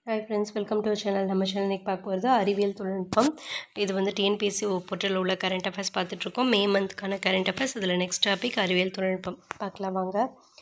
hi friends welcome to channel நம்ம channel இன்றைக்கி பார்க்க போகிறது அறிவியல் தொழில்நுட்பம் இது வந்து டிஎன்பிஎஸ்சி போர்ட்டலில் உள்ள கரண்ட் அஃபேர்ஸ் பார்த்துட்ருக்கோம் மே மந்த்க்கான கரண்ட் அஃபேர்ஸ் இதில் நெக்ஸ்ட் டாபிக் அறிவியல் தொழில்நுட்பம் பார்க்கலாம் வாங்க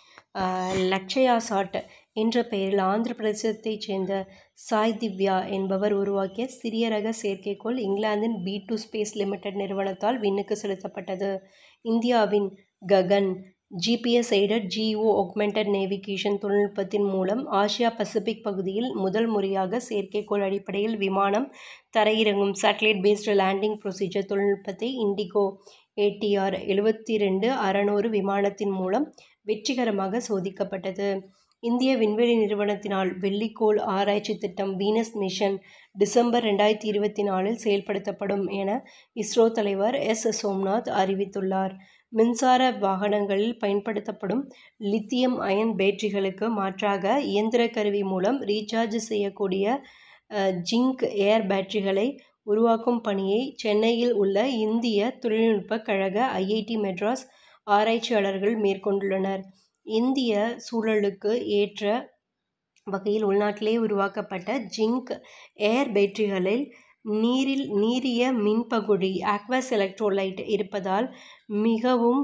ஆஹ் லக்ஷயா சாட் என்ற பெயரில் ஆந்திர பிரதேசத்தைச் சேர்ந்த சாய் திவ்யா என்பவர் உருவாக்கிய சிறிய ரக செயற்கைக்கோள் இங்கிலாந்தின் பி டு ஸ்பேஸ் லிமிடெட் நிறுவனத்தால் விண்ணுக்கு செலுத்தப்பட்டது இந்தியாவின் Gagan GPS aided GEO augmented navigation தொழில்நுட்பத்தின் மூலம் ஆசியா பசிபிக் பகுதியில் முதல் முறையாக செயற்கைக்கோள் அடிப்படையில் விமானம் தரையிறங்கும் சேட்டலைட் பேஸ்டு லேண்டிங் ப்ரொசீஜர் தொழில்நுட்பத்தை இண்டிகோ ஏடிஆர் எழுபத்தி ரெண்டு அறநூறு விமானத்தின் மூலம் வெற்றிகரமாக சோதிக்கப்பட்டது இந்திய விண்வெளி நிறுவனத்தினால் வெள்ளிக்கோள் ஆராய்ச்சி திட்டம் வீனஸ் மிஷன் டிசம்பர் ரெண்டாயிரத்தி இருபத்தி நாலில் செயல்படுத்தப்படும் என இஸ்ரோ தலைவர் எஸ் சோம்நாத் அறிவித்துள்ளார் மின்சார வாகனங்களில் பயன்படுத்தப்படும் லித்தியம் அயன் பேட்டரிகளுக்கு மாற்றாக இயந்திர கருவி மூலம் ரீசார்ஜ் செய்யக்கூடிய அஹ், ஜிங்க் ஏர் பேட்டரிகளை உருவாக்கும் பணியை சென்னையில் உள்ள இந்திய தொழில்நுட்ப கழக ஐஐடி மெட்ராஸ் ஆராய்ச்சியாளர்கள் மேற்கொண்டுள்ளனர் இந்திய சூழலுக்கு ஏற்ற வகையில் உள்நாட்டிலே உருவாக்கப்பட்ட ஜிங்க் ஏர் பேட்டரிகளில் நீரில் நீரிய மின்பகுடி ஆக்வஸ் எலக்ட்ரோலைட் இருப்பதால் மிகவும்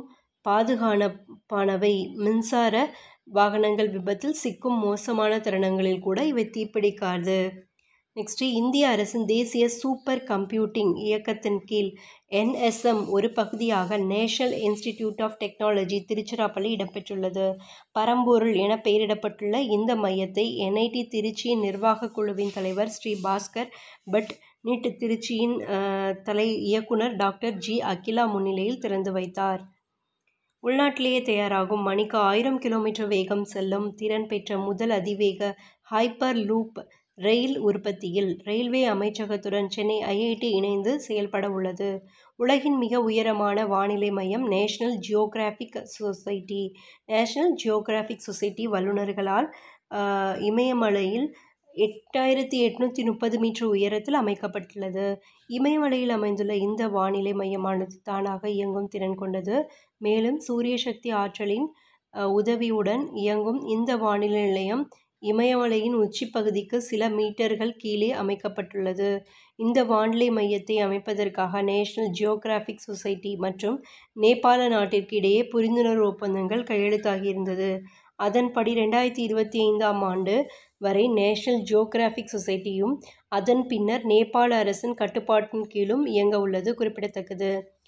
பாதுகாப்பானவை மின்சார வாகனங்கள் விபத்தில் சிக்கும் மோசமான தருணங்களில் கூட இவை தீப்பிடிக்காது நெக்ஸ்ட்டு இந்திய அரசின் தேசிய சூப்பர் கம்ப்யூட்டிங் இயக்கத்தின் கீழ் என்எஸ்எம் ஒரு பகுதியாக National Institute of Technology Tiruchirappalli இடம்பெற்றுள்ளது பரம்பொருள் என பெயரிடப்பட்டுள்ள இந்த மையத்தை என்ஐடி திருச்சியின் நிர்வாகக் குழுவின் தலைவர் ஸ்ரீ பாஸ்கர் பட் நீட் திருச்சியின் அஹ், தலை இயக்குனர் டாக்டர் ஜி அகிலா முன்னிலையில் திறந்து வைத்தார் உள்நாட்டிலேயே தயாராகும் மணிக்கு ஆயிரம் கிலோமீட்டர் வேகம் செல்லும் திறன் பெற்ற முதல் அதிவேக ஹைப்பர் லூப் ரயில் உற்பத்தியில் ரயில்வே அமைச்சகத்துடன் சென்னை ஐஐடி இணைந்து செயல்பட உள்ளது உலகின் மிக உயரமான வானிலை மையம் National Geographic Society National Geographic Society வல்லுநர்களால் ஆஹ், இமயமலையில் எட்டாயிரத்தி எட்நூற்றி முப்பது மீட்டர் உயரத்தில் அமைக்கப்பட்டுள்ளது இமயமலையில் அமைந்துள்ள இந்த வானிலை மையமானது தானாக இயங்கும் திறன் கொண்டது மேலும் சூரிய சக்தி ஆற்றலின் அஹ், உதவியுடன் இயங்கும் இந்த வானிலை நிலையம் இமயமலையின் உச்சிப்பகுதிக்கு சில மீட்டர்கள் கீழே அமைக்கப்பட்டுள்ளது இந்த வானிலை மையத்தை அமைப்பதற்காக நேஷனல் ஜியோகிராஃபிக் சொசைட்டி மற்றும் நேபாள நாட்டிற்கு இடையே புரிந்துணர்வு ஒப்பந்தங்கள் கையெழுத்தாகியிருந்தது அதன்படி ரெண்டாயிரத்தி இருபத்தி ஐந்தாம் ஆண்டு வரை நேஷனல் ஜியோகிராஃபிக் சொசைட்டியும் அதன் பின்னர் நேபாள அரசின் கட்டுப்பாட்டின் கீழும் இயங்க உள்ளது குறிப்பிடத்தக்கது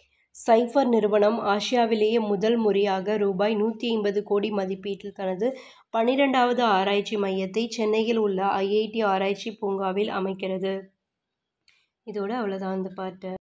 சைஃபர் நிறுவனம் ஆசியாவிலேயே முதல் முறையாக ரூபாய் நூற்றி ஐம்பது கோடி மதிப்பீட்டில் தனது பன்னிரெண்டாவது ஆராய்ச்சி மையத்தை சென்னையில் உள்ள ஐஐடி ஆராய்ச்சி பூங்காவில் அமைக்கிறது இதோட அவ்வளோதான் அந்த பாட்டு